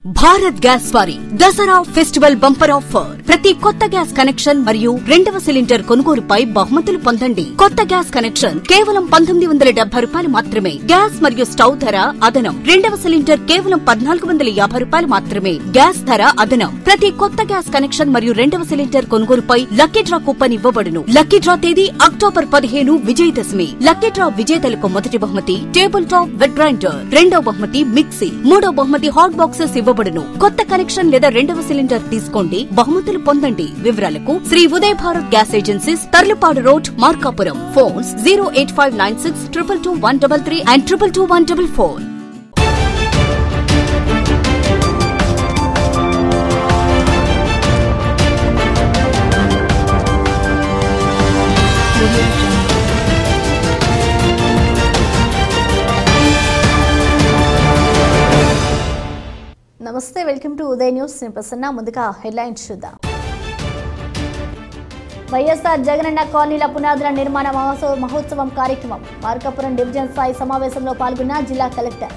Bharat gas వారి Dasara festival bumper offer ప్రతి కొత్త గ్యాస్ కనెక్షన్ మరియు రెండవ సిలిండర్ కొనుగోలుపై బహుమతులు పొందండి కొత్త గ్యాస్ కనెక్షన్ కేవలం పంతొమ్మిది వందల డెబ్బై రూపాయలు మాత్రమే గ్యాస్ మరియు స్టవ్ ధర అదనం రెండవ సిలిండర్ కేవలం పద్నాలుగు వందల యాభై రూపాయలు మాత్రమే గ్యాస్ ధర అదనం ప్రతి కొత్త గ్యాస్ కనెక్షన్ మరియు రెండవ సిలిండర్ కొనుగోలుపై లక్కీ డ్రా కూపన్ ఇవ్వబడును లక్కీ డ్రా తేదీ అక్టోబర్ పదిహేను విజయదశమి లక్కీ డ్రా విజేతలకు మొదటి బహుమతి టేబుల్ టాప్ వెట్ గ్రైండర్ రెండో బహుమతి మిక్సీ మూడో బహుమతి హాట్ బాక్సెస్ ఇవ్వబడును కొత్త కనెక్షన్ లేదా రెండవ సిలిండర్ తీసుకోండి బహుమతులు పొందండి వివరాలకు Shri Uday Bharat gas agencies Tarlupadu road Markapuram phones zero eight five nine six triple two one double three and triple two one double four నమస్తే వెల్కమ్ టు ఉదయ్ న్యూస్ నేను ప్రసన్న ముందుగా హెడ్లైన్స్ చూద్దాం వైఎస్ఆర్ జగనన్న కాలనీల పునాదుల నిర్మాణ మహోత్సవ మహోత్సవం కార్యక్రమం మార్కాపురం డివిజన్ స్థాయి సమావేశంలో పాల్గొన్న జిల్లా కలెక్టర్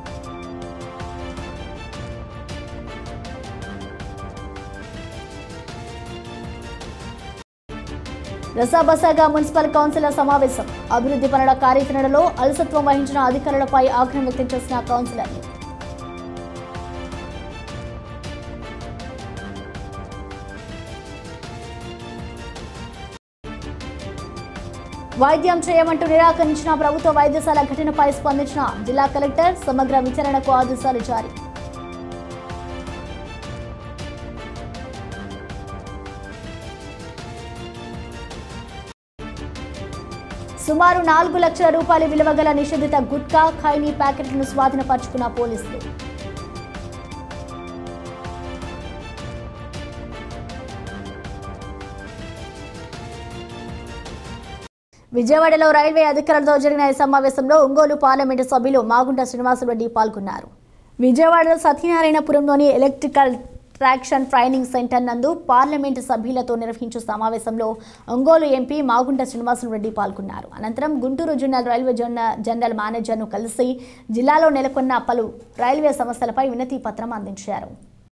రసాబసాగా మున్సిపల్ కౌన్సిలర్ సమావేశం అభివృద్ధి పనుల కార్యాచరణలో అలసత్వం వహించిన అధికారులపై ఆగ్రహం వ్యక్తం చేసిన కౌన్సిలర్లు వైద్యం చేయమంటూ నిరాకరించిన ప్రభుత్వ వైద్యశాల ఘటనపై స్పందించిన జిల్లా కలెక్టర్ సమగ్ర విచారణకు ఆదేశాలు జారీ సుమారు నాలుగు లక్షల రూపాయల విలువ గల నిషేధిత గుట్కా ఖైనీ ప్యాకెట్లను స్వాధీనపరుచుకున్న పోలీసులు విజయవాడలో రైల్వే అధికారులతో జరిగిన ఈ సమావేశంలో ఒంగోలు పార్లమెంటు సభ్యులు మాగుంట శ్రీనివాసరెడ్డి పాల్గొన్నారు విజయవాడలో సత్యనారాయణపురంలోని ఎలక్ట్రికల్ ట్రాక్షన్ ట్రైనింగ్ సెంటర్ నందు పార్లమెంటు సభ్యులతో నిర్వహించే సమావేశంలో ఒంగోలు ఎంపీ మాగుంట శ్రీనివాసరెడ్డి పాల్గొన్నారు అనంతరం గుంటూరు జనరల్ రైల్వే జన- జనరల్ మేనేజర్ను కలిసి జిల్లాలో నెలకొన్న పలు రైల్వే సమస్యలపై వినతి పత్రం అందించారు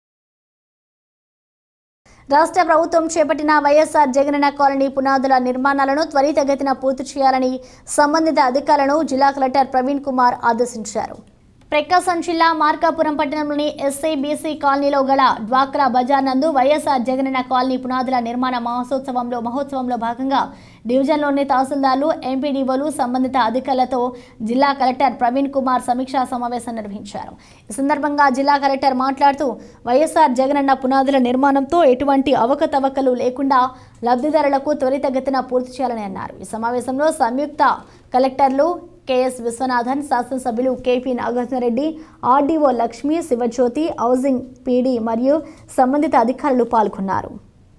రాష్ట్ర ప్రభుత్వం చేపట్టిన వైఎస్ఆర్ జగనన్న కాలనీ పునాదుల నిర్మాణాలను త్వరితగతిన పూర్తి చేయాలని సంబంధిత అధికారులను జిల్లా కలెక్టర్ ప్రవీణ్ కుమార్ ఆదేశించారు ప్రకాశం జిల్లా మార్కాపురం పట్టణంలోని ఎస్సీ బీసీ కాలనీలో గల డ్వాక్రా బజార్ నందు వైఎస్ఆర్ జగనన్న కాలనీ పునాదుల నిర్మాణ మహోత్సవంలో మహోత్సవంలో భాగంగా డివిజన్లోని తహసీల్దార్లు ఎంపీడీఓలు సంబంధిత అధికారులతో జిల్లా కలెక్టర్ ప్రవీణ్ కుమార్ సమీక్షా సమావేశం నిర్వహించారు ఈ సందర్భంగా జిల్లా కలెక్టర్ మాట్లాడుతూ వైఎస్ఆర్ జగనన్న పునాదుల నిర్మాణంతో ఎటువంటి అవకతవకలు లేకుండా లబ్ధిదారులకు త్వరితగతిన పూర్తి చేయాలని అన్నారు ఈ సమావేశంలో సంయుక్త కలెక్టర్లు కెఎస్ విశ్వనాథన్ శాసనసభ్యులు K P Nagarjuna Reddy RDO Lakshmi Sivajyothi housing PD మరియు సంబంధిత అధికారులు పాల్గొన్నారు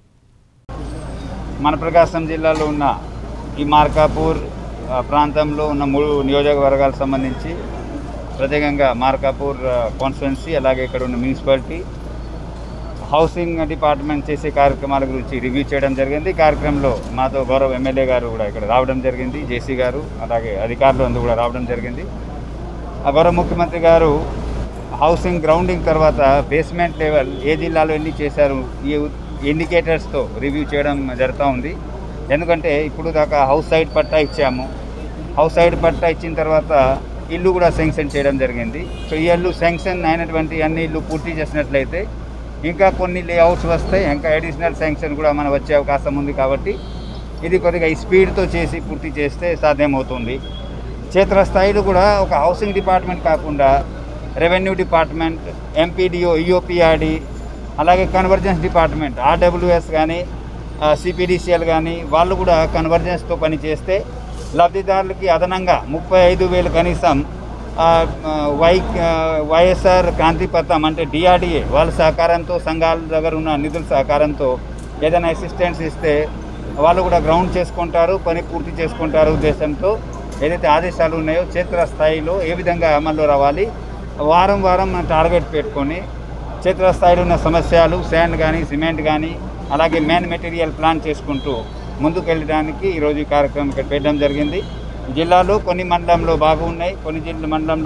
మన ప్రకాశం జిల్లాలో ఉన్న ఈ మార్కాపూర్ ఆ, ప్రాంతంలో ఉన్న మూడు నియోజకవర్గాలకు సంబంధించి ప్రత్యేకంగా మార్కాపూర్ కాన్స్టిట్యున్సీ అలాగే ఇక్కడ ఉన్న మున్సిపాలిటీ హౌసింగ్ డిపార్ట్మెంట్ చేసే కార్యక్రమాల గురించి రివ్యూ చేయడం జరిగింది ఈ కార్యక్రమంలో మాతో గౌరవ ఎమ్మెల్యే గారు కూడా ఇక్కడ రావడం జరిగింది జేసీ గారు అలాగే అధికారులు అందరూ కూడా రావడం జరిగింది ఆ గౌరవ ముఖ్యమంత్రి గారు హౌసింగ్ గ్రౌండింగ్ తర్వాత బేస్మెంట్ లెవెల్ ఏ జిల్లాలో ఎన్ని చేశారు ఈ ఇండికేటర్స్తో రివ్యూ చేయడం జరుగుతూ ఉంది ఎందుకంటే ఇప్పుడు దాకా హౌస్ సైడ్ పట్టా ఇచ్చాము హౌస్ సైడ్ పట్టా ఇచ్చిన తర్వాత ఇల్లు కూడా శాంక్షన్ చేయడం జరిగింది సో ఈ ఇల్లు శాంక్షన్ అయినటువంటి అన్ని ఇల్లు పూర్తి చేసినట్లయితే ఇంకా కొన్ని లేఅవుట్స్ వస్తాయి ఇంకా అడిషనల్ శాంక్షన్ కూడా మన వచ్చే అవకాశం ఉంది కాబట్టి ఇది కొద్దిగా ఈ స్పీడ్తో చేసి పూర్తి చేస్తే సాధ్యమవుతుంది క్షేత్రస్థాయిలో కూడా ఒక హౌసింగ్ డిపార్ట్మెంట్ కాకుండా రెవెన్యూ డిపార్ట్మెంట్ ఎంపీడీఓ ఈఓపిఆర్డి అలాగే కన్వర్జెన్స్ డిపార్ట్మెంట్ ఆర్డబ్ల్యూఎస్ కానీ సిపిడిసిఎల్ కానీ వాళ్ళు కూడా కన్వర్జెన్స్తో పనిచేస్తే లబ్ధిదారులకి అదనంగా ముప్పై ఐదు వేలు కనీసం ఆ, ఆ, వై ఆ, వైఎస్ఆర్ క్రాంతి పథం అంటే డిఆర్డిఏ వాళ్ళ సహకారంతో సంఘాల దగ్గర ఉన్న నిధుల సహకారంతో ఏదైనా అసిస్టెన్స్ ఇస్తే వాళ్ళు కూడా గ్రౌండ్ చేసుకుంటారు పని పూర్తి చేసుకుంటారు ఉద్దేశంతో ఏదైతే ఆదేశాలు ఉన్నాయో క్షేత్ర స్థాయిలో ఏ విధంగా అమల్లో రావాలి వారం వారం మనం టార్గెట్ పెట్టుకొని క్షేత్రస్థాయిలో ఉన్న సమస్యలు శాండ్ కానీ సిమెంట్ కానీ అలాగే మెయిన్ మెటీరియల్ ప్లాన్ చేసుకుంటూ ముందుకు వెళ్ళడానికి ఈరోజు ఈ కార్యక్రమం ఇక్కడ పెట్టడం జరిగింది జిల్లాలో కొన్ని మండలంలో బాగా ఉన్నాయి కొన్ని జిల్లా మండలంలో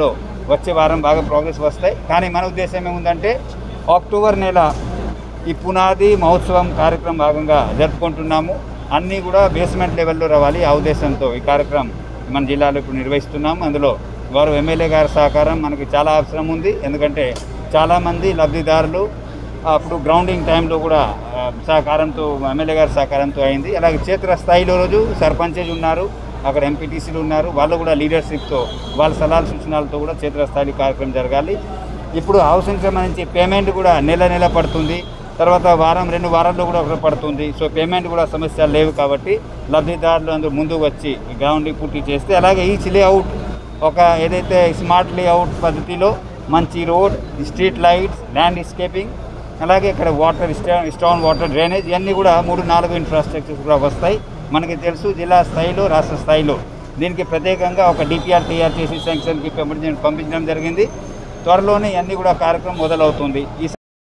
వచ్చే వారం బాగా ప్రోగ్రెస్ వస్తాయి కానీ మన ఉద్దేశం ఏముందంటే అక్టోబర్ నెల ఈ పునాది మహోత్సవం కార్యక్రమం భాగంగా జరుపుకుంటున్నాము అన్నీ కూడా బేస్మెంట్ లెవెల్లో రావాలి ఆ ఉద్దేశంతో ఈ కార్యక్రమం మన జిల్లాలో ఇప్పుడు నిర్వహిస్తున్నాము అందులో గౌరవ ఎమ్మెల్యే గారి సహకారం మనకి చాలా అవసరం ఉంది ఎందుకంటే చాలామంది లబ్ధిదారులు అప్పుడు గ్రౌండింగ్ టైంలో కూడా ఆ, సహకారంతో ఎమ్మెల్యే గారి సహకారంతో అయింది అలాగే క్షేత్ర స్థాయిలో రోజు సర్పంచేజ్ ఉన్నారు అక్కడ ఎంపీటీసీలు ఉన్నారు వాళ్ళు కూడా లీడర్షిప్తో వాళ్ళ సలహాలు సూచనలతో కూడా క్షేత్రస్థాయి కార్యక్రమం జరగాలి ఇప్పుడు హౌసింగ్ సంబంధించి పేమెంట్ కూడా నెల నెల పడుతుంది తర్వాత వారం రెండు వారాల్లో కూడా ఒకటి పడుతుంది సో పేమెంట్ కూడా సమస్యలు లేవు కాబట్టి లబ్ధిదారులు అందరూ ముందుకు వచ్చి గ్రౌండింగ్ పూర్తి చేస్తే అలాగే ఈచ్ లేఅవుట్ ఒక ఏదైతే స్మార్ట్ లేఅవుట్ పద్ధతిలో మంచి రోడ్ స్ట్రీట్ లైట్స్ ల్యాండ్స్కేపింగ్ అలాగే ఇక్కడ వాటర్ స్టోన్ వాటర్ డ్రైనేజ్ ఇవన్నీ కూడా మూడు నాలుగు ఇన్ఫ్రాస్ట్రక్చర్స్ కూడా వస్తాయి మనకి తెలుసు జిల్లా స్థాయిలో రాష్ట్ర స్థాయిలో దీనికి ప్రత్యేకంగా ఒక డిపిఆర్ టీఆర్ చేసి శాంక్షన్కి పంపించడం పంపించడం జరిగింది త్వరలోనే ఇవన్నీ కూడా కార్యక్రమం మొదలవుతుంది ఈ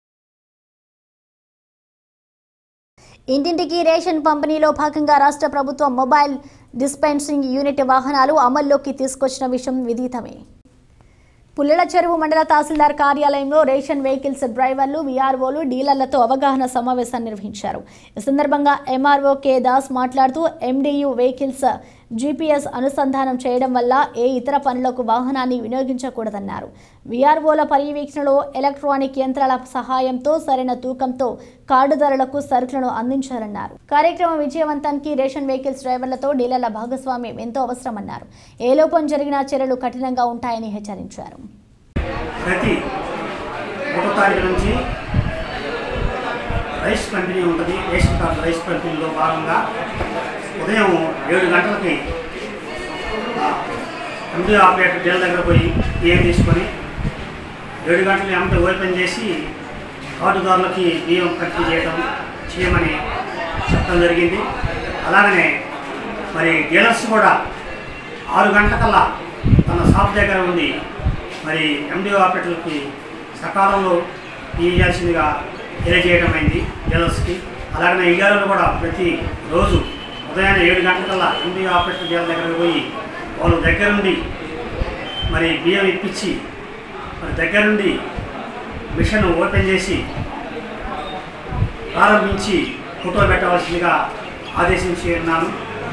ఇంటింటికి రేషన్ పంపిణీలో భాగంగా రాష్ట్ర ప్రభుత్వం మొబైల్ డిస్పెన్సింగ్ యూనిట్ వాహనాలు అమల్లోకి తీసుకొచ్చిన విషయం విదితమే పుల్లల చెరువు మండల తహసీల్దార్ కార్యాలయంలో రేషన్ వెహికల్స్ డ్రైవర్లు వీఆర్ఓలు డీలర్లతో అవగాహన సమావేశాన్ని నిర్వహించారు ఈ సందర్భంగా ఎంఆర్ఓ కె దాస్ మాట్లాడుతూ ఎండియు వెహికల్స్ జీపీఎస్ అనుసంధానం చేయడం వల్ల ఏ ఇతర పనులకు వాహనాన్ని వినియోగించకూడదన్నారు వీఆర్ఓల పర్యవేక్షణలో ఎలక్ట్రానిక్ యంత్రాల సహాయంతో సరైన తూకంతో కార్డుదారులకు సరుకులను అందించాలన్నారు కార్యక్రమం విజయవంతానికి రేషన్ వెహికల్స్ డ్రైవర్లతో డీలర్ల భాగస్వామ్యం ఎంతో అవసరమన్నారు ఏ లోపం జరిగినా చర్యలు కఠినంగా ఉంటాయని హెచ్చరించారు ప్రతి ఒకటో తారీఖు నుంచి రైస్ పంపిణీ ఉంటుంది రేషన్ కార్డు రైస్ పంపిణీలో భాగంగా ఉదయం ఏడు గంటలకి ఎండి ఆపరేటర్ డీల్ దగ్గర పోయి బియ్యం తీసుకొని ఏడు గంటలు ఎంట ఓపెన్ చేసి కార్డుదారులకి బియ్యం పంపిణీ చేయడం చేయమని చెప్పడం జరిగింది అలాగనే మరి డీలర్స్ కూడా ఆరు గంటలకల్లా తన షాప్ దగ్గర ఉండి మరి ఎండిఓ ఆపరేటర్లకి సకాలంలో ఇవ్వాల్సిందిగా తెలియజేయడం అయింది డీలర్స్కి అలాగనే ఈగారులు కూడా ప్రతి రోజు ఉదయాన్నే ఏడు గంటలకల్లా ఎండిఓ ఆపరేటర్ డీలర్ దగ్గరకు పోయి వాళ్ళ దగ్గరుండి మరి బియ్యం ఇప్పించి మరి దగ్గరుండి మిషన్ ఓపెన్ చేసి ప్రారంభించి ఫోటో పెట్టవలసిందిగా ఆదేశించి ఉన్నాను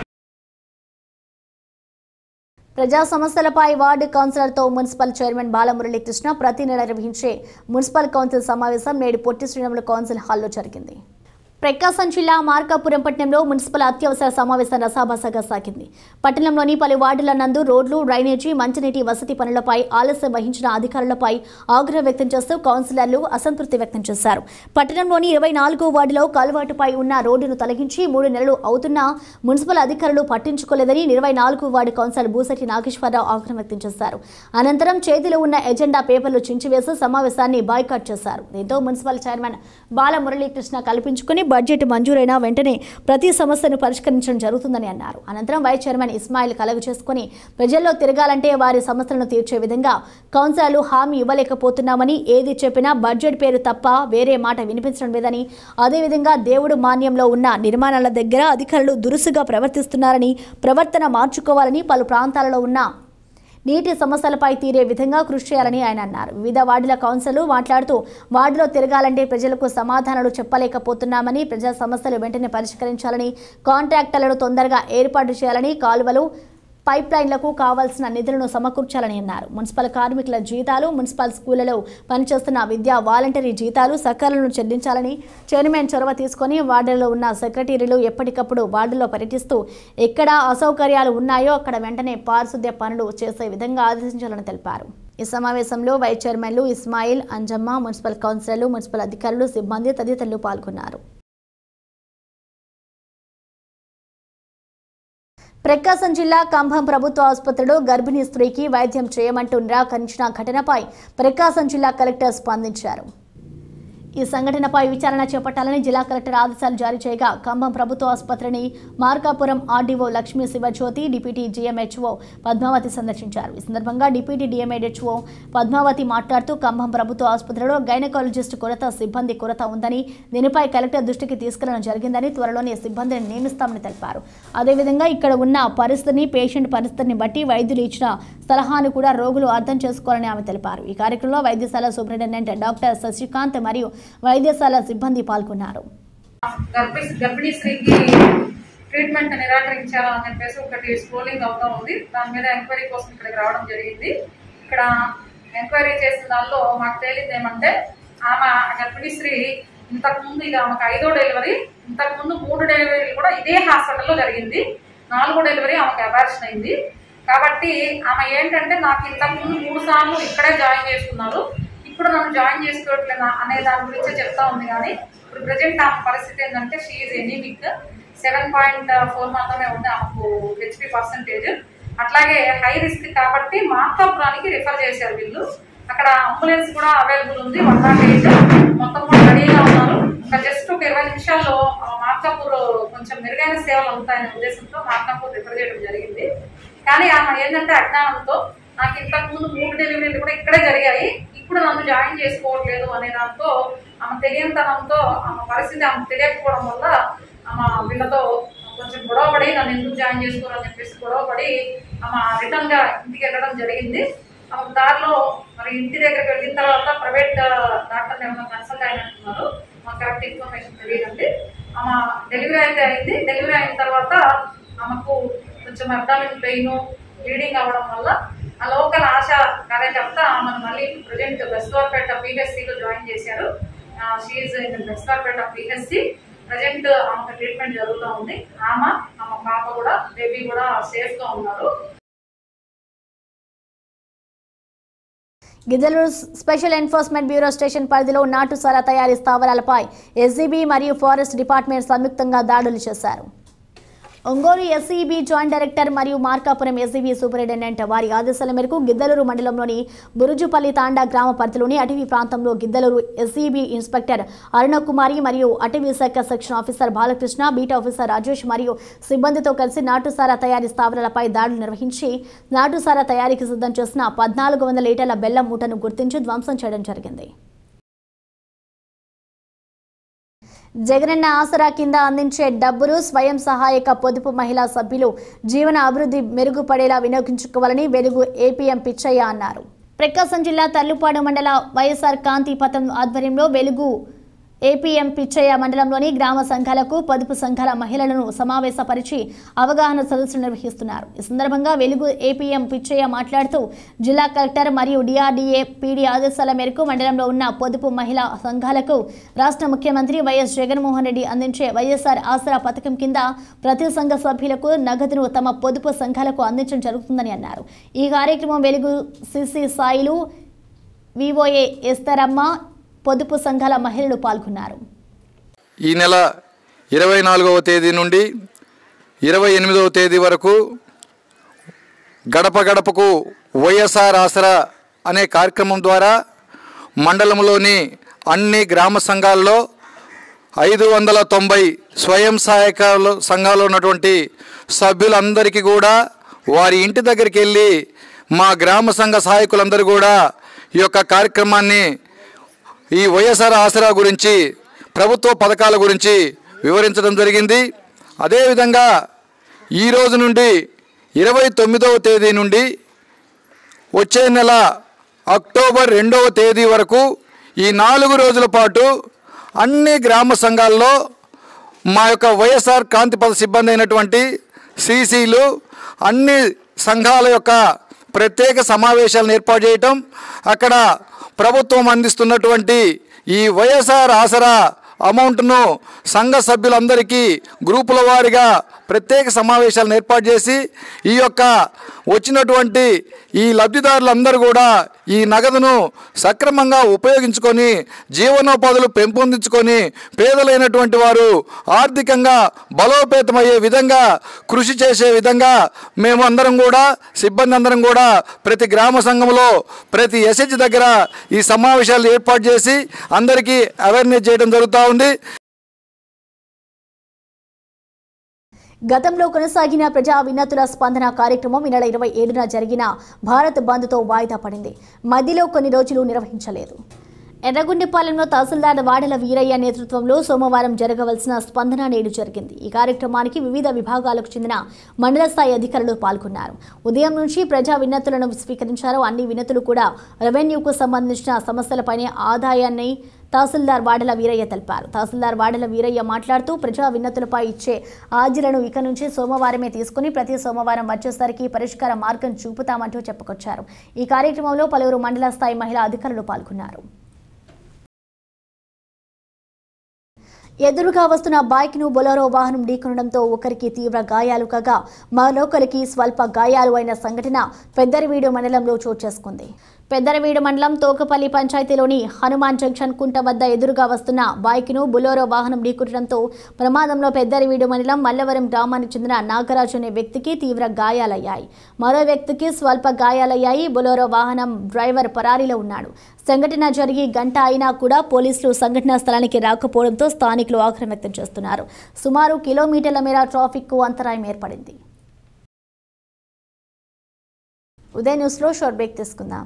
ప్రజా సమస్యలపై వార్డు కౌన్సిలర్తో మున్సిపల్ చైర్మన్ బాలమురళీ కృష్ణ ప్రతి నెల నిర్వహించే మున్సిపల్ కౌన్సిల్ సమావేశం నేడు పొట్టి శ్రీరాములు కౌన్సిల్ హాల్లో జరిగింది ప్రకాశం జిల్లా మార్కాపురం పట్టణంలో మున్సిపల్ అత్యవసర సమావేశం రసాభాసగా సాగింది పట్టణంలోని పలు వార్డుల నందు రోడ్లు డ్రైనేజీ మంచినీటి వసతి పనులపై ఆలస్యం వహించిన అధికారులపై ఆగ్రహం వ్యక్తం చేస్తూ కౌన్సిలర్లు అసంతృప్తి వ్యక్తం చేశారు పట్టణంలోని ఇరవై నాలుగో వార్డులో కాలువాటుపై ఉన్న రోడ్డును తొలగించి మూడు నెలలు అవుతున్నా మున్సిపల్ అధికారులు పట్టించుకోలేదని ఇరవై నాలుగు వార్డు కౌన్సిలర్ బూసటి నాగేశ్వరరావు ఆగ్రహం వ్యక్తం చేశారు అనంతరం చేతిలో ఉన్న ఎజెండా పేపర్లు చించివేసి సమావేశాన్ని బాయ్కాట్ చేశారు దీంతో మున్సిపల్ చైర్మన్ బాల మురళీకృష్ణ కల్పించుకుని బడ్జెట్ మంజూరైన వెంటనే ప్రతి సమస్యను పరిష్కరించడం జరుగుతుందని అన్నారు అనంతరం వైస్ చైర్మన్ ఇస్మాయిల్ కలగ చేసుకుని ప్రజల్లో తిరగాలంటే వారి సమస్యలను తీర్చే విధంగా కౌన్సిలర్లు హామీ ఇవ్వలేకపోతున్నామని ఏది చెప్పినా బడ్జెట్ పేరు తప్ప వేరే మాట వినిపించడం లేదని అదేవిధంగా దేవుడు మాన్యంలో ఉన్న నిర్మాణాల దగ్గర అధికారులు దురుసుగా ప్రవర్తిస్తున్నారని ప్రవర్తన మార్చుకోవాలని పలు ప్రాంతాలలో ఉన్న నీటి సమస్యలపై తీరే విధంగా కృషి చేయాలని ఆయన అన్నారు వివిధ వార్డుల కౌన్సిల్ మాట్లాడుతూ వార్డులో తిరగాలంటే ప్రజలకు సమాధానాలు చెప్పలేకపోతున్నామని ప్రజా సమస్యలు వెంటనే పరిష్కరించాలని కాంట్రాక్టర్లను తొందరగా ఏర్పాటు చేయాలని కాలువలు పైప్ లైన్లకు కావాల్సిన నిధులను సమకూర్చాలని అన్నారు మున్సిపల్ కార్మికుల జీతాలు మున్సిపల్ స్కూళ్లలో పనిచేస్తున్న విద్యా వాలంటరీ జీతాలు సకాలను చెల్లించాలని చైర్మన్ చొరవ తీసుకొని వార్డులలో ఉన్న సెక్రటరీలు ఎప్పటికప్పుడు వార్డులో పర్యటిస్తూ ఎక్కడ అసౌకర్యాలు ఉన్నాయో అక్కడ వెంటనే పారిశుద్ధ్య పనులు చేసే విధంగా ఆదేశించాలని తెలిపారు ఈ సమావేశంలో వైస్ చైర్మన్లు ఇస్మాయిల్ అంజమ్మ మున్సిపల్ కౌన్సిలర్లు మున్సిపల్ అధికారులు సిబ్బంది తదితరులు పాల్గొన్నారు ప్రకాశం జిల్లా కంభం ప్రభుత్వ ఆసుపత్రిలో గర్భిణీ స్త్రీకి వైద్యం చేయమంటూ నిరాకరించిన ఘటనపై ప్రకాశం జిల్లా కలెక్టర్ స్పందించారు ఈ సంఘటనపై విచారణ చేపట్టాలని జిల్లా కలెక్టర్ ఆదేశాలు జారీ చేయగా ఖమ్మం ప్రభుత్వ ఆసుపత్రిని Markapuram RDO Lakshmi Sivajyothi deputy GMHO Padmavathi సందర్శించారు ఈ సందర్భంగా డిప్యూటీ డిఎంహెచ్ఓ పద్మావతి మాట్లాడుతూ ఖమ్మం ప్రభుత్వ ఆసుపత్రిలో గైనకాలజిస్ట్ కొరత సిబ్బంది కొరత ఉందని దీనిపై కలెక్టర్ దృష్టికి తీసుకెళ్లడం జరిగిందని త్వరలోనే సిబ్బందిని నియమిస్తామని తెలిపారు అదేవిధంగా ఇక్కడ ఉన్న పరిస్థితిని పేషెంట్ పరిస్థితిని బట్టి వైద్యులు ఇచ్చిన సలహాను కూడా రోగులు అర్థం చేసుకోవాలని ఆమె తెలిపారు ఈ కార్యక్రమంలో వైద్యశాల సూపరింటెండెంట్ డాక్టర్ శశికాంత్ మరియు వైద్యశాల సిబ్బంది పాల్గొన్నారు గర్భి గర్భిణీ స్త్రీకి ట్రీట్మెంట్ నిరాకరించారా అని చెప్పేసి ఒకటి స్క్రోలింగ్ అవుతా ఉంది దాని మీద ఎంక్వైరీ కోసం ఇక్కడికి రావడం జరిగింది ఇక్కడ ఎంక్వైరీ చేసిన దానిలో మాకు తేలింది ఏమంటే ఆమె ఆ గర్భిణీ స్త్రీ ఇంతకు ముందు ఇది ఆమెకు ఐదో డెలివరీ ఇంతకు ముందు మూడు డెలివరీలు కూడా ఇదే హాస్పిటల్లో జరిగింది నాలుగో డెలివరీ ఆమెకు అబార్షన్ అయింది కాబట్టి ఆమె ఏంటంటే నాకు ఇంతకు ముందు మూడు సార్లు ఇక్కడే జాయిన్ చేసుకున్నారు ఇప్పుడు నన్ను జాయిన్ చేసుకోవట్లేదా అనే దాని గురించే చెప్తా ఉంది కానీ ఇప్పుడు ప్రజెంట్ ఆమె పరిస్థితి ఏంటంటే she's anaemic seven point four మాత్రమే ఉంది ఆమెకు హెచ్పి పర్సంటేజ్ అట్లాగే హై రిస్క్ కాబట్టి మార్కాపురానికి రిఫర్ చేశారు వీళ్ళు అక్కడ అంబులెన్స్ కూడా అవైలబుల్ ఉంది వన్ నాట్ ఎయిట్ మొత్తం కూడా రెడీగా ఉన్నారు ఒక జస్ట్ ఒక ఇరవై నిమిషాల్లో ఆ మార్కాపూర్ కొంచెం మెరుగైన సేవలు అందుతాయనే ఉద్దేశంతో మార్కాపూర్ రిఫర్ చేయడం జరిగింది కానీ ఆమె ఏంటంటే అజ్ఞానంతో నాకు ఇంతకు ముందు మూడు డెలివరీలు కూడా ఇక్కడే జరిగాయి ఇప్పుడు నన్ను జాయిన్ చేసుకోవట్లేదు అనే దాంతో ఆమె తెలియనితనంతో ఆమె పరిస్థితి ఆమె తెలియకపోవడం వల్ల ఆమె వీళ్ళతో కొంచెం గొడవపడి నన్ను ఎందుకు జాయిన్ చేసుకోవాలని చెప్పేసి గొడవపడి ఆమె రిటర్న్ గా ఇంటికి వెళ్ళడం జరిగింది ఆమె దారిలో మరి ఇంటి దగ్గరికి వెళ్ళిన తర్వాత ప్రైవేట్ డాక్టర్ ఏమైనా కన్సల్ట్ అయినట్టున్నారు మాకు కరెక్ట్ ఇన్ఫర్మేషన్ తెలియదండి ఆమె డెలివరీ అయితే అయింది డెలివరీ అయిన తర్వాత ఆమెకు కొంచెం అబ్డామిన్ పెయిన్ బ్లీడింగ్ అవ్వడం వల్ల ఆ లోకల్ ఆశ కార్యకర్త ఆమెను మళ్ళీ ప్రజెంట్ బెస్తవార్పేట పిహెచ్సిలో జాయిన్ చేశారు she's in Bestavaripeta PHC present ఆమెకు ట్రీట్మెంట్ జరుగుతూ ఉంది ఆమె ఆమె పాప కూడా బేబీ కూడా సేఫ్ గా ఉన్నారు Giddalur special enforcement bureau station పరిధిలో నాటుసారా తయారీ స్థావరాలపై ఎస్జీబీ మరియు ఫారెస్ట్ డిపార్ట్మెంట్ సంయుక్తంగా దాడులు చేశారు ఒంగోలు ఎస్ఈబి జాయింట్ డైరెక్టర్ మరియు మార్కాపురం ఎస్ఈబి సూపరింటెండెంట్ వారి ఆదేశాల మేరకు గిద్దలూరు మండలంలోని బురుజుపల్లి తాండా గ్రామ పరిధిలోని అటవీ ప్రాంతంలో గిద్దలూరు ఎస్ఈబి ఇన్స్పెక్టర్ అరుణకుమారి మరియు అటవీ శాఖ section officer Balakrishna beat officer Rajesh మరియు సిబ్బందితో కలిసి నాటుసారా తయారీ స్థావరాలపై దాడులు నిర్వహించి నాటుసారా తయారీకి సిద్ధం చేసిన పద్నాలుగు వందల లీటర్ల బెల్లం మూటను గుర్తించి ధ్వంసం చేయడం జరిగింది జగనన్న ఆసరా కింద అందించే డబ్బులు స్వయం సహాయక పొదుపు మహిళా సభ్యులు జీవన అభివృద్ధి మెరుగుపడేలా వినియోగించుకోవాలని వెలుగు ఏపీఎం పిచ్చయ్య అన్నారు ప్రకాశం జిల్లా తల్లుపాడు మండల వైఎస్ఆర్ కాంతి పథం ఆధ్వర్యంలో వెలుగు ఏపీఎం పిచ్చయ్య మండలంలోని గ్రామ సంఘాలకు పొదుపు సంఘాల మహిళలను సమావేశపరిచి అవగాహన సదస్సులు నిర్వహిస్తున్నారు ఈ సందర్భంగా వెలుగు ఏపీఎం పిచ్చయ్య మాట్లాడుతూ జిల్లా కలెక్టర్ మరియు డిఆర్డీఏ పీడీ ఆదేశాల మేరకు మండలంలో ఉన్న పొదుపు మహిళా సంఘాలకు రాష్ట్ర ముఖ్యమంత్రి వైఎస్ జగన్మోహన్ రెడ్డి అందించే వైఎస్ఆర్ ఆసరా పథకం కింద ప్రతి సంఘ సభ్యులకు నగదును తమ పొదుపు సంఘాలకు అందించడం జరుగుతుందని అన్నారు ఈ కార్యక్రమం వెలుగు సిసి సాయిలు వివోఏ ఎస్తరమ్మ పొదుపు సంఘాల మహిళలు పాల్గొన్నారు ఈ నెల ఇరవై నాలుగవ తేదీ నుండి ఇరవై ఎనిమిదవ తేదీ వరకు గడప గడపకు వైఎస్ఆర్ ఆసరా అనే కార్యక్రమం ద్వారా మండలంలోని అన్ని గ్రామ సంఘాల్లో ఐదు వందల తొంభై స్వయం సహాయక సంఘాలు ఉన్నటువంటి సభ్యులందరికీ కూడా వారి ఇంటి దగ్గరికి వెళ్ళి మా గ్రామ సంఘ సహాయకులందరూ కూడా ఈ యొక్క కార్యక్రమాన్ని ఈ వైఎస్ఆర్ ఆసరా గురించి ప్రభుత్వ పథకాల గురించి వివరించడం జరిగింది అదేవిధంగా ఈ రోజు నుండి ఇరవై తొమ్మిదవ తేదీ నుండి వచ్చే నెల అక్టోబర్ రెండవ తేదీ వరకు ఈ నాలుగు రోజుల పాటు అన్ని గ్రామ సంఘాల్లో మా యొక్క వైఎస్ఆర్ కాంతిపథ సిబ్బంది అయినటువంటి సీసీలు అన్ని సంఘాల యొక్క ప్రత్యేక సమావేశాలను ఏర్పాటు చేయటం అక్కడ ప్రభుత్వం అందిస్తున్నటువంటి ఈ వైఎస్ఆర్ ఆసరా అమౌంట్ను సంఘ సభ్యులందరికీ గ్రూపుల వారీగా ప్రత్యేక సమావేశాలను ఏర్పాటు చేసి ఈ యొక్క వచ్చినటువంటి ఈ లబ్ధిదారులందరూ కూడా ఈ నగదును సక్రమంగా ఉపయోగించుకొని జీవనోపాధులు పెంపొందించుకొని పేదలైనటువంటి వారు ఆర్థికంగా బలోపేతమయ్యే విధంగా కృషి చేసే విధంగా మేము అందరం కూడా సిబ్బంది అందరం కూడా ప్రతి గ్రామ సంఘంలో ప్రతి ఎస్హెచ్ దగ్గర ఈ సమావేశాలు ఏర్పాటు చేసి అందరికీ అవేర్నెస్ చేయడం జరుగుతూ ఉంది గతంలో కొనసాగిన ప్రజా వినతుల స్పందన కార్యక్రమం ఈ నెల ఇరవై ఏడున జరిగిన భారత్ బంద్తో వాయిదా పడింది మధ్యలో కొన్ని రోజులు నిర్వహించలేదు ఎర్రగుండెపాలెంలో తహసీల్దార్ వాడల వీరయ్య నేతృత్వంలో సోమవారం జరగవలసిన స్పందన నేడు జరిగింది ఈ కార్యక్రమానికి వివిధ విభాగాలకు చెందిన మండల స్థాయి అధికారులు పాల్గొన్నారు ఉదయం నుంచి ప్రజా వినతులను స్వీకరించారు అన్ని వినతులు కూడా రెవెన్యూకు సంబంధించిన సమస్యలపైనే ఆదాయాన్ని తహసీల్దార్ వాడల వీరయ్య తెలిపారు తహసీల్దార్ వాడల వీరయ్య మాట్లాడుతూ ప్రజా విన్నతులపై ఇచ్చే హాజీలను ఇక నుంచి సోమవారమే తీసుకుని ప్రతి సోమవారం వచ్చేసరికి పరిష్కార మార్గం చూపుతామంటూ చెప్పుకొచ్చారు ఈ కార్యక్రమంలో పలువురు మండల స్థాయి మహిళా అధికారులు పాల్గొన్నారు ఎదురుగా వస్తున్న బైక్ ను బొలరో వాహనం ఢీకొనడంతో ఒకరికి తీవ్ర గాయాలు కాగా మరొకరికి స్వల్ప గాయాలు అయిన సంఘటన పెద్దరివీడు మండలంలో చోటు చేసుకుంది పెద్దరవీడు మండలం తోకపల్లి పంచాయతీలోని హనుమాన్ జంక్షన్ కుంట వద్ద ఎదురుగా వస్తున్న బైక్ ను బులోరో వాహనం ఢీకొట్టడంతో ప్రమాదంలో పెద్దరవీడు మండలం మల్లవరం గ్రామానికి చెందిన నాగరాజు అనే వ్యక్తికి తీవ్ర గాయాలయ్యాయి మరో వ్యక్తికి స్వల్ప గాయాలయ్యాయి బులోరో వాహనం డ్రైవర్ పరారీలో ఉన్నాడు సంఘటన జరిగి గంట అయినా కూడా పోలీసులు సంఘటనా స్థలానికి రాకపోవడంతో స్థానికులు ఆగ్రహం వ్యక్తం చేస్తున్నారు సుమారు కిలోమీటర్ల మేర ట్రాఫిక్ కు అంతరాయం ఏర్పడింది ఉదయ్ న్యూస్ లో షార్ట్ బ్రేక్ తీసుకుందాం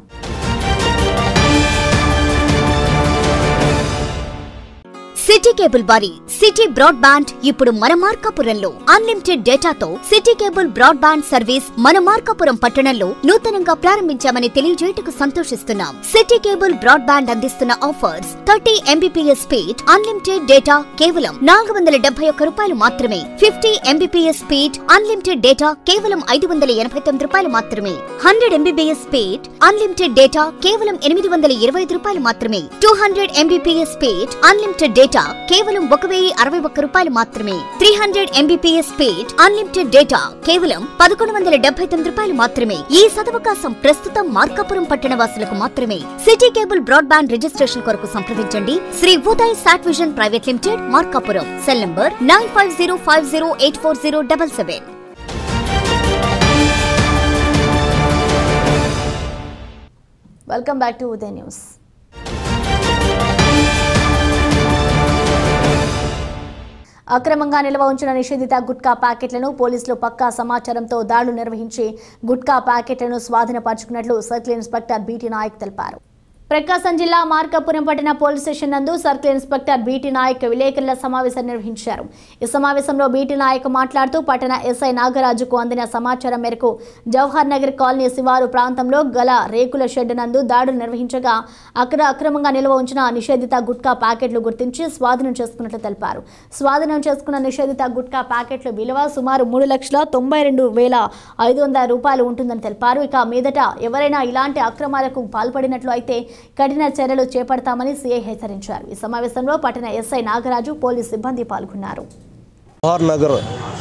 సిటీ కేబుల్ వారి సిటీ బ్రాడ్ బ్యాండ్ ఇప్పుడు మన మార్కాపురంలో అన్లిమిటెడ్ డేటాతో city cable broadband service మన మార్కాపురం పట్టణంలో నూతనంగా ప్రారంభించామని తెలియజేయటకు సంతోషిస్తున్నాం సిటీ కేబుల్ బ్రాడ్ బ్యాండ్ అందిస్తున్న offers thirty Mbps speed unlimited data కేవలం నాలుగు వందల డెబ్బై ఒక్క రూపాయలు మాత్రమే fifty Mbps speed unlimited data కేవలం ఐదు వందల ఎనభై తొమ్మిది రూపాయలు మాత్రమే hundred Mbps speed unlimited data కేవలం ఎనిమిది వందల ఇరవై ఐదు రూపాయలు మాత్రమే two hundred Mbps speed unlimited data కేవలం ఒక వెయ్యి అరవై ఒక్క రూపాయలు మాత్రమే three hundred Mbps speed unlimited data కేవలం పదకొండు వందల డెబ్బై తొమ్మిది రూపాయలు మాత్రమే ఈ సదవకాశం ప్రస్తుతం మార్కాపురం పట్టణ వాసులకు మాత్రమే సిటీ కేబుల్ బ్రాడ్బ్యాండ్ రిజిస్ట్రేషన్ కొరకు సంప్రదించండి Shri Uday sat vision private limited Markapuram cell number nine five zero five zero eight four zero double seven welcome back to Uday news అక్రమంగా నిల్వ ఉంచిన నిషేధిత గుట్కా ప్యాకెట్లను పోలీసులు పక్కా సమాచారంతో దాడులు నిర్వహించి గుట్కా ప్యాకెట్లను స్వాధీనపరుచుకున్నట్లు సర్కిల్ ఇన్స్పెక్టర్ బీటీ నాయక్ తెలిపారు ప్రకాశం జిల్లా మార్కాపురం పట్టణ పోలీస్ స్టేషన్ నందు సర్కిల్ ఇన్స్పెక్టర్ బీటీ నాయక్ విలేకరుల సమావేశం నిర్వహించారు ఈ సమావేశంలో బీటీ నాయక్ మాట్లాడుతూ పట్టణ ఎస్ఐ నాగరాజుకు అందిన సమాచారం మేరకు జవహర్ నగర్ కాలనీ శివారు ప్రాంతంలో గల రేకుల షెడ్ నందు దాడులు నిర్వహించగా అక్కడ అక్రమంగా నిల్వ ఉంచిన నిషేధిత గుట్కా ప్యాకెట్లు గుర్తించి స్వాధీనం చేసుకున్నట్లు తెలిపారు స్వాధీనం చేసుకున్న నిషేధిత గుట్కా ప్యాకెట్ల విలువ సుమారు మూడు లక్షల తొంభై రెండు వేల ఐదు వందల రూపాయలు ఉంటుందని తెలిపారు ఇక మీదట ఎవరైనా ఇలాంటి అక్రమాలకు పాల్పడినట్లు అయితే కఠిన చర్యలు చేపడతామని సీఐ హెచ్చరించారు ఈ సమావేశంలో పట్టణ ఎస్ఐ నాగరాజు పోలీస్ సిబ్బంది పాల్గొన్నారు జవహర్ నగర్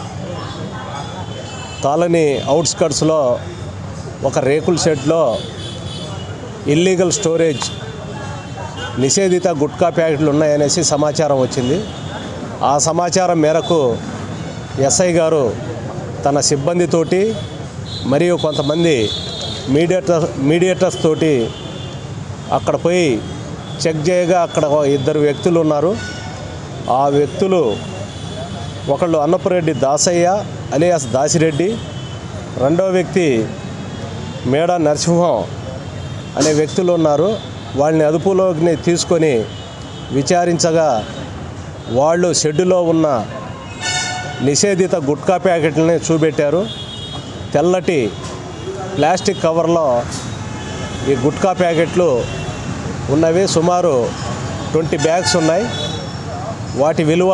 కాలనీ అవుట్స్కట్స్లో ఒక రేకుల షెడ్లో ఇల్లీగల్ స్టోరేజ్ నిషేధిత గుట్కా ప్యాకెట్లు ఉన్నాయనేసి సమాచారం వచ్చింది ఆ సమాచారం మేరకు ఎస్ఐ గారు తన సిబ్బందితోటి మరియు కొంతమంది మీడియేటర్ మీడియేటర్స్ తోటి అక్కడ పోయి చెక్ చేయగా అక్కడ ఇద్దరు వ్యక్తులు ఉన్నారు ఆ వ్యక్తులు ఒకళ్ళు అన్నపురెడ్డి దాసయ్య అలియాస్ దాసిరెడ్డి రెండో వ్యక్తి మేడ నరసింహం అనే వ్యక్తులు ఉన్నారు వాళ్ళని అదుపులోకి తీసుకొని విచారించగా వాళ్ళు షెడ్డులో ఉన్న నిషేధిత గుట్కా ప్యాకెట్లని చూపెట్టారు తెల్లటి ప్లాస్టిక్ కవర్లో ఈ గుట్కా ప్యాకెట్లు ఉన్నవి సుమారు ట్వంటీ బ్యాగ్స్ ఉన్నాయి వాటి విలువ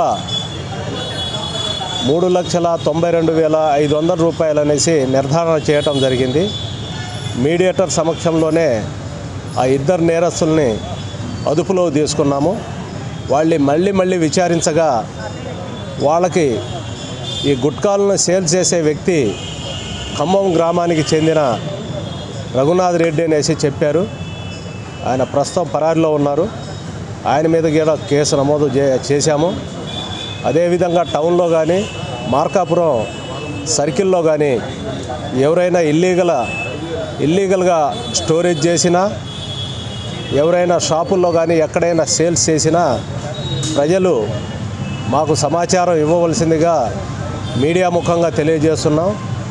మూడు లక్షల తొంభై రెండు వేల ఐదు వందల రూపాయలు అనేసి నిర్ధారణ చేయటం జరిగింది మీడియేటర్ సమక్షంలోనే ఆ ఇద్దరు నేరస్తుల్ని అదుపులో తీసుకున్నాము వాళ్ళని మళ్ళీ మళ్ళీ విచారించగా వాళ్ళకి ఈ గుట్కాలను సేల్ చేసే వ్యక్తి ఖమ్మం గ్రామానికి చెందిన రఘునాథ్ రెడ్డి అనేసి చెప్పారు ఆయన ప్రస్తుతం పరారిలో ఉన్నారు ఆయన మీద కూడా కేసు నమోదు చే- చేశాము అదేవిధంగా టౌన్లో కానీ మార్కాపురం సర్కిల్లో కానీ ఎవరైనా ఇల్లీగల్ ఇల్లీగల్గా స్టోరేజ్ చేసినా ఎవరైనా షాపుల్లో కానీ ఎక్కడైనా సేల్స్ చేసినా ప్రజలు మాకు సమాచారం ఇవ్వవలసిందిగా మీడియా ముఖంగా తెలియజేస్తున్నాం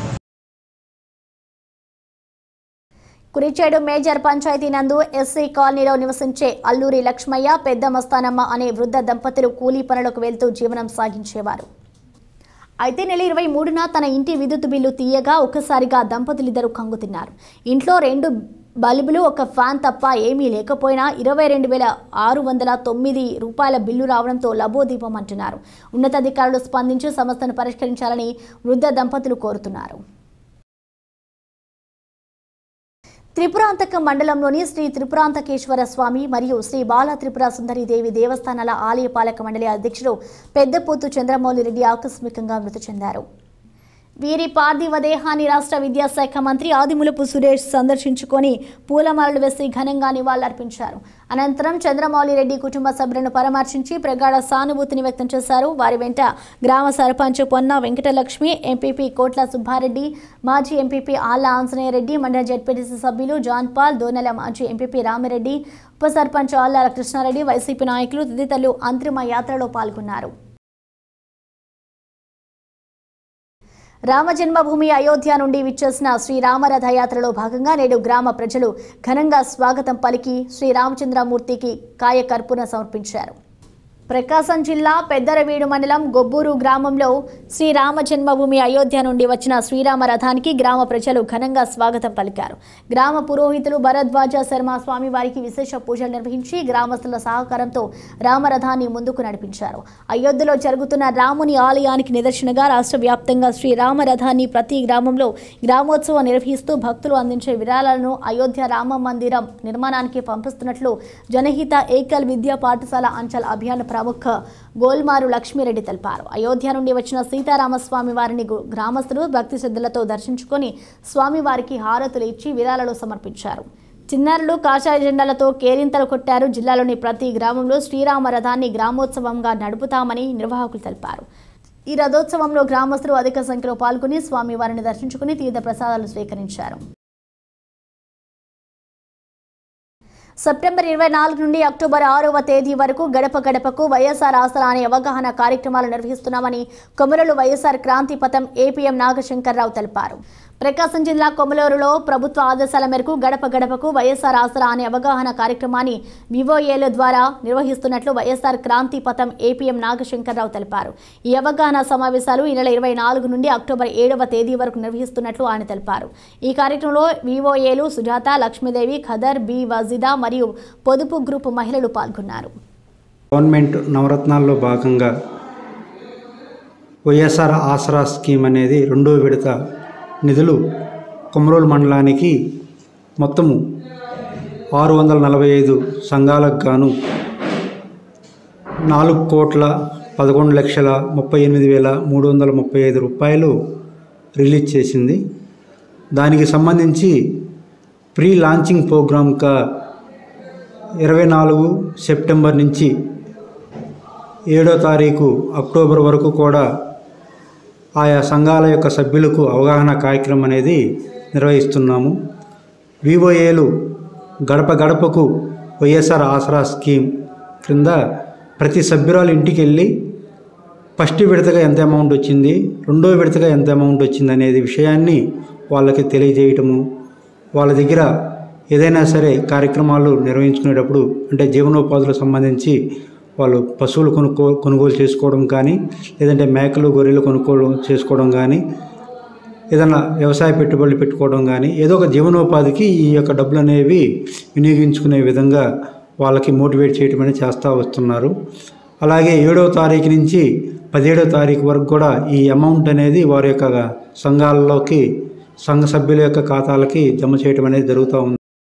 కురిచేడు మేజర్ పంచాయతీ నందు ఎస్సీ కాలనీలో నివసించే అల్లూరి లక్ష్మయ్య పెద్ద మస్తానమ్మ అనే వృద్ధ దంపతులు కూలీ పనులకు వెళ్తూ జీవనం సాగించేవారు అయితే నెల ఇరవై మూడున తన ఇంటి విద్యుత్ బిల్లు తీయగా ఒక్కసారిగా దంపతులిద్దరూ కంగుతిన్నారు ఇంట్లో రెండు బల్బులు ఒక ఫ్యాన్ తప్ప ఏమీ లేకపోయినా ఇరవై రెండు వేల ఆరు వందల తొమ్మిది రూపాయల బిల్లు రావడంతో లబోదీపం అంటున్నారు ఉన్నతాధికారులు స్పందించి సమస్యను పరిష్కరించాలని వృద్ధ దంపతులు కోరుతున్నారు త్రిపురాంతక మండలంలోని శ్రీ త్రిపురాంతకేశ్వర స్వామి మరియు శ్రీ బాల త్రిపుర సుందరి దేవి దేవస్థానాల ఆలయ పాలక మండలి అధ్యక్షుడు పెద్దపోతు చంద్రమౌళి రెడ్డి ఆకస్మికంగా మృతి చెందారు వీరి పార్థివ దేహాన్ని రాష్ట్ర విద్యాశాఖ మంత్రి ఆదిమూలపు సురేష్ సందర్శించుకొని పూలమాలలు వేసి ఘనంగా నివాళులర్పించారు అనంతరం చంద్రమౌళి రెడ్డి కుటుంబ సభ్యులను పరామర్శించి ప్రగాఢ సానుభూతిని వ్యక్తం చేశారు వారి వెంట గ్రామ సర్పంచ్ పొన్న వెంకటలక్ష్మి ఎంపీపీ కోట్ల సుబ్బారెడ్డి మాజీ ఎంపీపీ ఆళ్ల ఆంజనేయరెడ్డి మండల జడ్పీటీసీ సభ్యులు జాన్ పాల్ దోనెల మాజీ ఎంపీపీ రామిరెడ్డి ఉప సర్పంచ్ ఆళ్ల కృష్ణారెడ్డి వైసీపీ నాయకులు తదితరులు అంతిమ యాత్రలో పాల్గొన్నారు రామ జన్మభూమి అయోధ్య నుండి విచ్చేసిన శ్రీరామ రథయాత్రలో భాగంగా నేడు గ్రామ ప్రజలు ఘనంగా స్వాగతం పలికి శ్రీరామచంద్రమూర్తికి కాయకర్పూర సమర్పించారు ప్రకాశం జిల్లా పెద్దరవీడు మండలం గొబ్బూరు గ్రామంలో శ్రీరామ జన్మభూమి అయోధ్య నుండి వచ్చిన శ్రీరామ రథానికి గ్రామ ప్రజలు ఘనంగా స్వాగతం పలికారు గ్రామ పురోహితులు భరద్వాజ శర్మ స్వామి వారికి విశేష పూజలు నిర్వహించి గ్రామస్తుల సహకారంతో రామరథాన్ని ముందుకు నడిపించారు అయోధ్యలో జరుగుతున్న రాముని ఆలయానికి నిదర్శనగా రాష్ట్ర వ్యాప్తంగా శ్రీరామ రథాన్ని ప్రతి గ్రామంలో గ్రామోత్సవం నిర్వహిస్తూ భక్తులు అందించే విరాళాలను అయోధ్య రామ మందిరం నిర్మాణానికి పంపిస్తున్నట్లు జనహిత ఏకల్ విద్యా పాఠశాల అంచల్ అభియాన్ ప్రముఖ గోల్మారు లక్ష్మీరెడ్డి తెలిపారు అయోధ్య నుండి వచ్చిన సీతారామస్వామి వారిని గు- గ్రామస్తులు భక్తి శ్రద్ధలతో దర్శించుకొని స్వామివారికి హారతులు ఇచ్చి విరాళాలు సమర్పించారు చిన్నారులు కాషాయ జెండాలతో కేరింతలు కొట్టారు జిల్లాలోని ప్రతి గ్రామంలో శ్రీరామ రథాన్ని గ్రామోత్సవంగా నడుపుతామని నిర్వాహకులు తెలిపారు ఈ రథోత్సవంలో గ్రామస్తులు అధిక సంఖ్యలో పాల్గొని స్వామివారిని దర్శించుకుని తీర్థ ప్రసాదాలు స్వీకరించారు సెప్టెంబర్ ఇరవై నాలుగు నుండి అక్టోబర్ ఆరవ తేదీ వరకు గడప గడపకు వైఎస్ఆర్ ఆసరా అనే అవగాహన కార్యక్రమాలు నిర్వహిస్తున్నామని కొమరలు వైఎస్ఆర్ క్రాంతి పథం ఏపీఎం నాగశంకర్రావు తెలిపారు ప్రకాశం జిల్లా కొమలూరులో ప్రభుత్వ ఆదేశాల మేరకు గడప గడపకు వైఎస్ఆర్ ఆసరా అనే అవగాహన కార్యక్రమాన్ని వివోఏల ద్వారా నిర్వహిస్తున్నట్లు వైఎస్ఆర్ క్రాంతి పథం ఏపీఎం నాగశంకర్రావు తెలిపారు ఈ అవగాహన సమావేశాలు ఈ నెల ఇరవై నాలుగు నుండి అక్టోబర్ ఏడవ తేదీ వరకు నిర్వహిస్తున్నట్లు ఆయన తెలిపారు ఈ కార్యక్రమంలో వివోఏలు సుజాత లక్ష్మీదేవి ఖదర్ బి వజిదా మరియు పొదుపు గ్రూపు మహిళలు పాల్గొన్నారు గవర్నమెంట్ నవరత్నాల్లో భాగంగా వైఎస్ఆర్ ఆసరా స్కీమ్ అనేది రెండో విడత నిధులు కొమరోలు మండలానికి మొత్తము ఆరు వందల నలభై ఐదు సంఘాలకు గాను నాలుగు కోట్ల పదకొండు లక్షల ముప్పై ఎనిమిది వేల మూడు వందల ముప్పై ఐదు రూపాయలు రిలీజ్ చేసింది దానికి సంబంధించి ప్రీ లాంచింగ్ ప్రోగ్రామ్గా ఇరవై నాలుగు సెప్టెంబర్ నుంచి ఏడో తారీఖు అక్టోబర్ వరకు కూడా ఆయా సంఘాల యొక్క సభ్యులకు అవగాహన కార్యక్రమం అనేది నిర్వహిస్తున్నాము వివోఏలు గడప గడపకు వైఎస్ఆర్ ఆసరా స్కీమ్ క్రింద ప్రతి సభ్యురాలు ఇంటికి వెళ్ళి ఫస్ట్ విడతగా ఎంత అమౌంట్ వచ్చింది రెండో విడతగా ఎంత అమౌంట్ వచ్చింది అనేది విషయాన్ని వాళ్ళకి తెలియజేయటము వాళ్ళ దగ్గర ఏదైనా సరే కార్యక్రమాలు నిర్వహించుకునేటప్పుడు అంటే జీవనోపాధులకు సంబంధించి వాళ్ళు పశువులు కొనుక్కో కొనుగోలు చేసుకోవడం కానీ లేదంటే మేకలు గొర్రెలు కొనుగోలు చేసుకోవడం కానీ ఏదైనా వ్యవసాయ పెట్టుబడులు పెట్టుకోవడం కానీ ఏదో ఒక జీవనోపాధికి ఈ యొక్క డబ్బులు అనేవి వినియోగించుకునే విధంగా వాళ్ళకి మోటివేట్ చేయడం అనేది చేస్తూ వస్తున్నారు అలాగే ఏడవ తారీఖు నుంచి పదిహేడవ తారీఖు వరకు కూడా ఈ అమౌంట్ అనేది వారి యొక్క సంఘాలలోకి సంఘ సభ్యుల యొక్క ఖాతాలకి జమ చేయడం అనేది జరుగుతూ ఉంది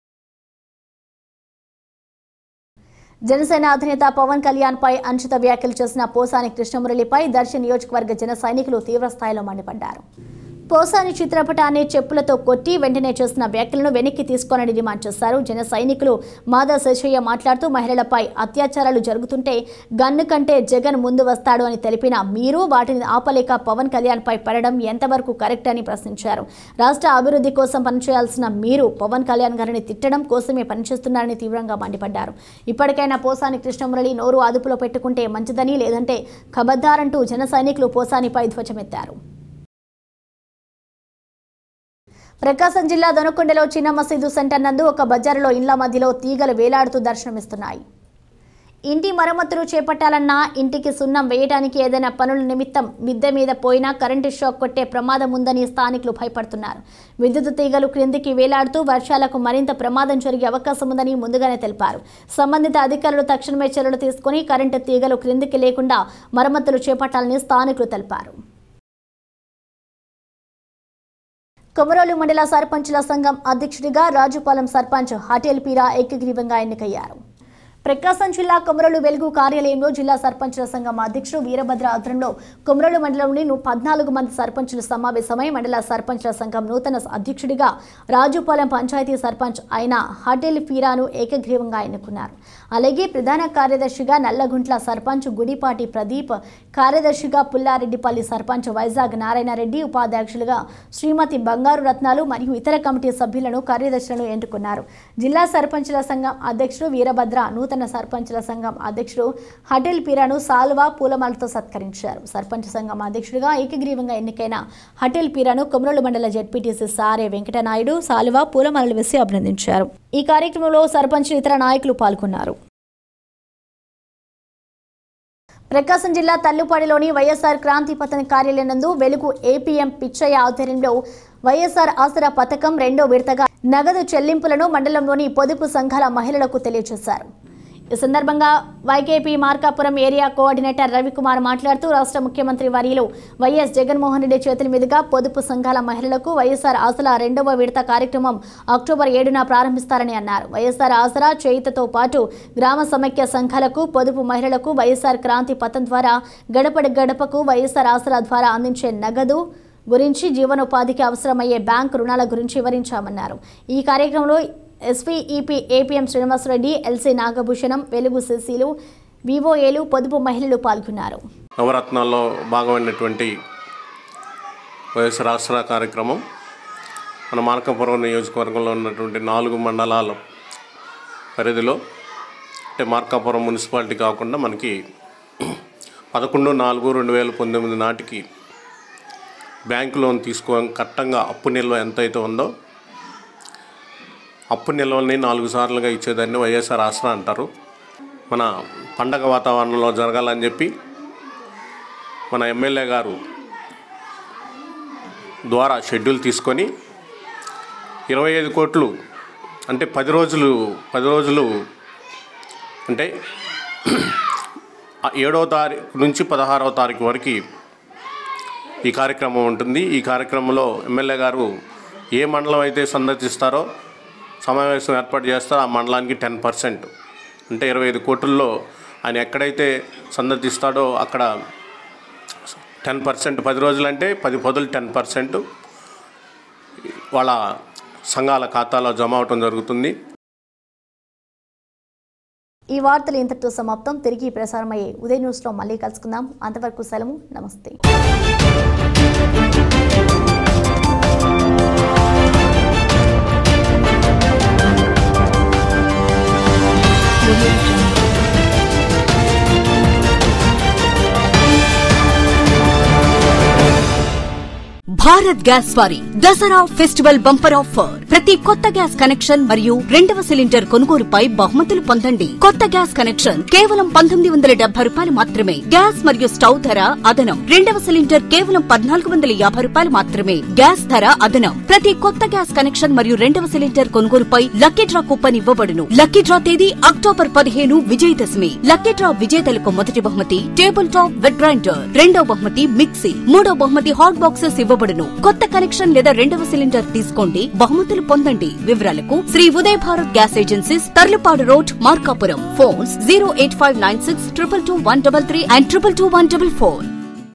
జనసేన అధినేత పవన్ కళ్యాణ్ పై అనుచిత వ్యాఖ్యలు చేసిన పోసాని కృష్ణమురళిపై దర్శి నియోజకవర్గ జన సైనికులు తీవ్రస్థాయిలో మండిపడ్డారు పోసాని చిత్రపటాన్ని చెప్పులతో కొట్టి వెంటనే చేసిన వ్యాఖ్యలను వెనక్కి తీసుకోనని డిమాండ్ చేశారు జన సైనికులు మాదా శేషయ్య మాట్లాడుతూ మహిళలపై అత్యాచారాలు జరుగుతుంటే గన్ను కంటే జగన్ ముందు వస్తాడు అని తెలిపిన మీరు వాటిని ఆపలేక పవన్ కళ్యాణ్ పై పడడం ఎంతవరకు కరెక్ట్ అని ప్రశ్నించారు రాష్ట్ర అభివృద్ధి కోసం పనిచేయాల్సిన మీరు పవన్ కళ్యాణ్ గారిని తిట్టడం కోసమే పనిచేస్తున్నారని తీవ్రంగా మండిపడ్డారు ఇప్పటికైనా పోసాని కృష్ణమురళి నోరు అదుపులో పెట్టుకుంటే మంచిదని లేదంటే ఖబర్దారంటూ జన సైనికులు పోసానిపై ధ్వజమెత్తారు ప్రకాశం జిల్లా దొనకొండలో చిన్న మసీదు సెంటర్ నందు ఒక బజారులో ఇండ్ల మధ్యలో తీగలు వేలాడుతూ దర్శనమిస్తున్నాయి ఇంటి మరమ్మతులు చేపట్టాలన్నా ఇంటికి సున్నం వేయడానికి ఏదైనా పనుల నిమిత్తం మిద్దె మీద పోయినా కరెంటు షాక్ కొట్టే ప్రమాదం ఉందని స్థానికులు భయపడుతున్నారు విద్యుత్ తీగలు క్రిందికి వేలాడుతూ వర్షాలకు మరింత ప్రమాదం జరిగే అవకాశం ఉందని ముందుగానే తెలిపారు సంబంధిత అధికారులు తక్షణమే చర్యలు తీసుకుని కరెంటు తీగలు క్రిందికి లేకుండా మరమ్మతులు చేపట్టాలని స్థానికులు తెలిపారు కొమరోలు మండల సర్పంచుల సంఘం అధ్యక్షుడిగా రాజుపాలెం సర్పంచ్ హటేల్ పీరా ఏకగ్రీవంగా ఎన్నికయ్యారు ప్రకాశం జిల్లా కొమరోలు వెలుగు కార్యాలయంలో జిల్లా సర్పంచుల సంఘం అధ్యక్షుడు వీరభద్ర ఆధ్వర్యంలో కొమరోలు మండలంలోని ను- పద్నాలుగు మంది సర్పంచులు సమావేశమై మండల సర్పంచుల సంఘం నూతన అధ్యక్షుడిగా రాజుపాలెం పంచాయతీ సర్పంచ్ అయిన హటేల్ పీరాను ఏకగ్రీవంగా ఎన్నుకున్నారు అలాగే ప్రధాన కార్యదర్శిగా నల్లగుంట్ల సర్పంచ్ గుడిపాటి ప్రదీప్ కార్యదర్శిగా పుల్లారెడ్డిపల్లి సర్పంచ్ వైజాగ్ నారాయణరెడ్డి ఉపాధ్యక్షులుగా శ్రీమతి బంగారు రత్నాలు మరియు ఇతర కమిటీ సభ్యులను కార్యదర్శులను ఎన్నుకున్నారు జిల్లా సర్పంచుల సంఘం అధ్యక్షుడు వీరభద్ర నూతన సర్పంచుల సంఘం అధ్యక్షుడు హటెల్ పీరాను సాల్వా పూలమాలతో సత్కరించారు సర్పంచ్ సంఘం అధ్యక్షుడిగా ఏకగ్రీవంగా ఎన్నికైన హటెల్ పీరాను కొమరోలు మండల జడ్పీటీసీ సారే వెంకటనాయుడు సాల్వా పూలమాలలు వేసి అభినందించారు ఈ కార్యక్రమంలో సర్పంచులు ఇతర నాయకులు పాల్గొన్నారు ప్రకాశం జిల్లా తల్లుపాడిలోని వైఎస్ఆర్ క్రాంతి పతన కార్యాలయం నందు వెలుగు ఏపీఎం పిచ్చయ్య ఆధ్వర్యంలో వైఎస్ఆర్ ఆసరా పథకం రెండో విడతగా నగదు చెల్లింపులను మండలంలోని పొదుపు సంఘాల మహిళలకు తెలియజేశారు ఈ సందర్భంగా YKP Markapuram area coordinator Ravikumar మాట్లాడుతూ రాష్ట్ర ముఖ్యమంత్రి వర్యులు వైఎస్ జగన్మోహన్ రెడ్డి చేతుల మీదుగా పొదుపు సంఘాల మహిళలకు వైఎస్ఆర్ ఆసరా రెండవ విడత కార్యక్రమం అక్టోబర్ ఏడున ప్రారంభిస్తారని అన్నారు వైఎస్ఆర్ ఆసరా చేయితతో పాటు గ్రామ సమైక్య సంఘాలకు పొదుపు మహిళలకు వైఎస్ఆర్ క్రాంతి పథం ద్వారా గడపడి గడపకు వైఎస్ఆర్ ఆసరా ద్వారా అందించే నగదు గురించి జీవనోపాధికి అవసరమయ్యే బ్యాంకు రుణాల గురించి వివరించామన్నారు ఈ కార్యక్రమంలో SVEP APM Srinivasareddy LC Nagabhushanam Velugu సిసిలు వివోఏలు పొదుపు మహిళలు పాల్గొన్నారు నవరత్నాల్లో భాగమైనటువంటి వైఎస్ రాష్ట్ర కార్యక్రమం మన మార్కాపురం నియోజకవర్గంలో ఉన్నటువంటి నాలుగు మండలాల పరిధిలో అంటే మార్కాపురం మున్సిపాలిటీ కాకుండా మనకి పదకొండు నాలుగు రెండు వేల పంతొమ్మిది నాటికి బ్యాంకు లోన్ తీసుకో కట్టంగా అప్పు నిల్వ ఎంతైతే ఉందో అప్పు నిల్వల్ని నాలుగు సార్లుగా ఇచ్చేదాన్ని వైఎస్ఆర్ ఆసరా అంటారు మన పండగ వాతావరణంలో జరగాలని చెప్పి మన ఎమ్మెల్యే గారు ద్వారా షెడ్యూల్ తీసుకొని ఇరవై ఐదు కోట్లు అంటే పది రోజులు పది రోజులు అంటే ఆ ఏడవ తారీఖు నుంచి పదహారవ తారీఖు వరకు ఈ కార్యక్రమం ఉంటుంది ఈ కార్యక్రమంలో ఎమ్మెల్యే గారు ఏ మండలం అయితే సందర్శిస్తారో సమావేశం ఏర్పాటు చేస్తారో ఆ మండలానికి టెన్ పర్సెంట్ అంటే ఇరవై ఐదు కోట్లలో ఆయన ఎక్కడైతే సందర్శిస్తాడో అక్కడ టెన్ పర్సెంట్ పది రోజులంటే పది పదులు టెన్ పర్సెంట్ వాళ్ళ సంఘాల ఖాతాలో జమ అవటం జరుగుతుంది ఈ వార్తలు ఇంతటితో సమాప్తం తిరిగి ప్రసారమయ్యే ఉదయ న్యూస్లో మళ్ళీ కలుసుకుందాం అంతవరకు సెలవు నమస్తే భారత్ గ్యాస్ వారి దసరా ఫెస్టివల్ బంపర్ ఆఫర్ ప్రతి కొత్త గ్యాస్ కనెక్షన్ మరియు రెండవ సిలిండర్ కొనుగోలుపై బహుమతులు పొందండి కొత్త గ్యాస్ కనెక్షన్ కేవలం పంతొమ్మిది వందల డెబ్బై రూపాయలు మాత్రమే గ్యాస్ మరియు స్టవ్ ధర అదనం రెండవ సిలిండర్ కేవలం పద్నాలుగు వందల యాభై రూపాయలు మాత్రమే గ్యాస్ ధర అదనం ప్రతి కొత్త గ్యాస్ కనెక్షన్ మరియు రెండవ సిలిండర్ కొనుగోలుపై లక్కీ డ్రా కూపన్ ఇవ్వబడును లక్కీ డ్రా తేదీ అక్టోబర్ పదిహేను విజయదశమి లక్కీ డ్రా విజేతలకు మొదటి బహుమతి టేబుల్ టాప్ వెట్ గ్రైండర్ రెండో బహుమతి మిక్సీ మూడో బహుమతి హాట్ బాక్సెస్ ఇవ్వబడును కొత్త కనెక్షన్ లేదా రెండవ సిలిండర్ తీసుకోండి బహుమతులు పొందండి వివరాలకు Shri Uday Bharat gas agencies Tarlupadu road Markapuram phones zero eight five nine six triple two one double three and triple two one double four